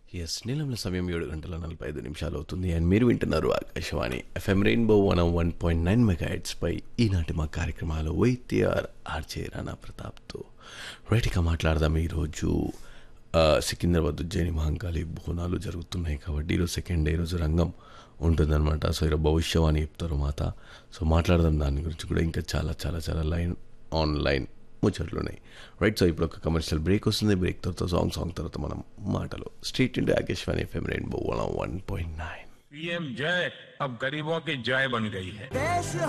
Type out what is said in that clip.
yes నీలంల సమయం ఏడు గంటల నలభై ఐదు నిమిషాలు అవుతుంది అండ్ మీరు వింటున్నారు Akashvani F M Rainbow one one point nine mega పై ఈనాటి మా కార్యక్రమాలు వైద్యఆర్ ఆర్జే రాణా ప్రతాప్తో రైట్గా మాట్లాడదాం ఈరోజు ఆ, సికింద్రాబాద్ ఉజ్జయిని మహంకాళి బోనాలు జరుగుతున్నాయి కాబట్టి ఈరోజు సెకండ్ డే ఈరోజు రంగం ఉంటుందన్నమాట సో ఈరోజు భవిష్యవాణి చెప్తారు మాత సో మాట్లాడదాం దాని గురించి కూడా ఇంకా చాలా చాలా చాలా లైన్ ఆన్లైన్ ముచ్చట్లు ఉన్నాయి రైట్ సో ఇప్పుడు ఒక కమర్షియల్ బ్రేక్ వస్తుంది బ్రేక్ తర్వాత సాంగ్ సాంగ్ తర్వాత మనం మాటలు straight into Akashvani F M Rainbow one one point nine P M जय अब गरीबों की जय बन गई है देश